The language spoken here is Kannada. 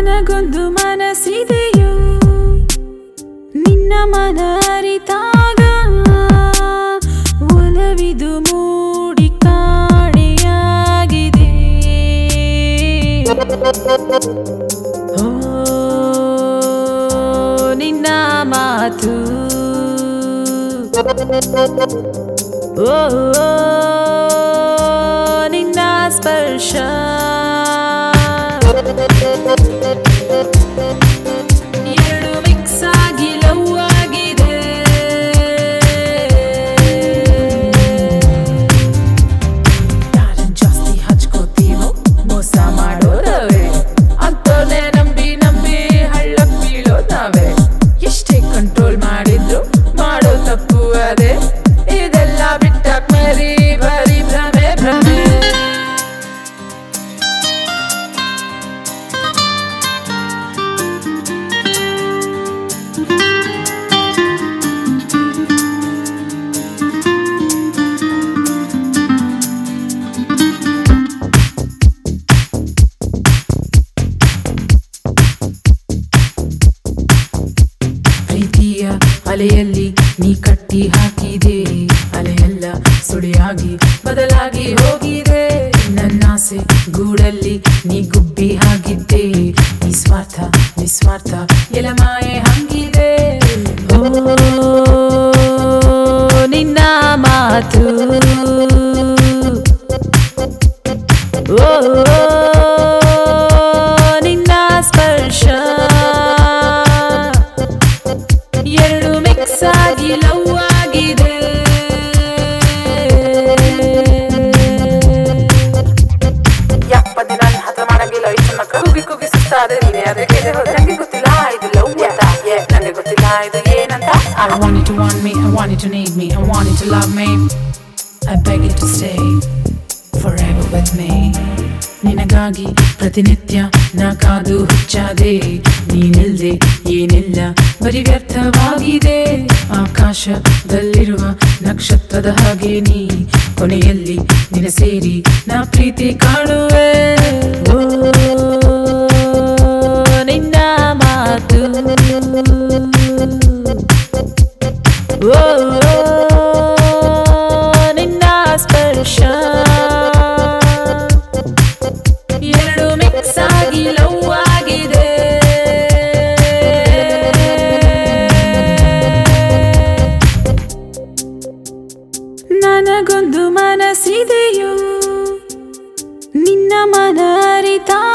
ನನಗೊಂದು ಮನಸ್ಸಿದೆಯೋ ನಿನ್ನ ಮನ ಅರಿತಾಗ ಒಲವಿದು ಮೂಡಿ ಕಾಣೆಯಾಗಿದೆ ಓ ನಿನ್ನ ಮಾತು ಓ ನಿನ್ನ ಸ್ಪರ್ಶ ಎರಡು ಮಿಕ್ಸ್ ಆಗಿ ಲವ್ ಆಗಿದೆ ಯಾರನ್ ಜಾಸ್ತಿ ಹಚ್ಕೋತೀವೋ ಮೋಸ ಮಾಡೋದವೇ ಅಂತೋನೆ ನಂಬಿ ನಂಬಿ ಹಳ್ಳಕ್ ಬೀಳೋ ನಾವೇ ಎಷ್ಟೇ ಕಂಟ್ರೋಲ್ ಮಾಡಿದ್ರು ಮಾಡೋ ತಪ್ಪು ಅದೇ ಇದೆಲ್ಲ ಬಿಟ್ಟಾಕ್ ಮರಿ ಬರೀ ಭ್ರಮೆ ಭ್ರಮೆ ಪ್ರೀತಿಯ ಅಲೆಯಲ್ಲಿ ನೀ ಕಟ್ಟಿ ಹಾಕಿದೆ ಅಲೆಯೆಲ್ಲ ಸುಳಿಯಾಗಿ ಬದಲಾಗಿ ಹೋಗಿದೆ ನನ್ನಾಸೆ ಗೂಡಲ್ಲಿ ನೀ ಗುಬ್ಬಿ ಹಾಗಿದ್ದೆ ನಿಸ್ವಾರ್ಥ ನಿಸ್ವಾರ್ಥ ಎಲ ಮಾಯೆ ಹಂಗಿದೆ ಓ ನಿನ್ನ ಮಾತು ಓ ನಿನ್ನ ಸ್ಪರ್ಶ ಎರಡು ಮಿಕ್ಸ್ ಆಗಿ ಲವ್ ಆಗಿದೆ ಯಪ್ಪದೆ ನನ್ನ ಹತ್ರ ಮಾಡಂಗಿಲ್ಲ ಇಷ್ಟನ್ನ ಕೂಗಿ ಕೂಗಿ ಸುಸ್ತಾದೆ ನೀನೆ ಅದಕ್ಕೆ ನಂಗೆ ಗೊತ್ತಿಲ್ಲ ಇದು ಲವ್ ಅಂತ ಏ ನಂಗೆ ಗೊತ್ತಿಲ್ಲ ಇದು ಏನಂತ I want you to want me, I want you to need me, I want you to love me. I beg you to stay forever with me. ನಿನಗಾಗಿ ಪ್ರತಿನಿತ್ಯ ನಾ ಕಾದು ಹುಚ್ಚಾದೆ ನೀನಿಲ್ದೆ ಏನಿಲ್ಲ ಬರಿ ವ್ಯರ್ಥವಾಗಿದೆ ಆಕಾಶದಲ್ಲಿರುವ ನಕ್ಷತ್ರದ ಹಾಗೆ ನೀ ಕೊನೆಯಲ್ಲಿ ನಿನ ಸೇರಿ ನಾ ಪ್ರೀತಿ ಕಾಣುವೆ ಓ ನಿನ್ನ ಮಾತು ಓ ನಿನ್ನ ಸ್ಪರ್ಶ ಎರಡು ಮಿಕ್ಸ್ ಆಗಿ ಲವ್ ಆಗಿದೆ ನನಗೊಂದು ಮನಸ್ಸಿದೆಯೋ ನಿನ್ನ ಮನ ಅರಿತಾ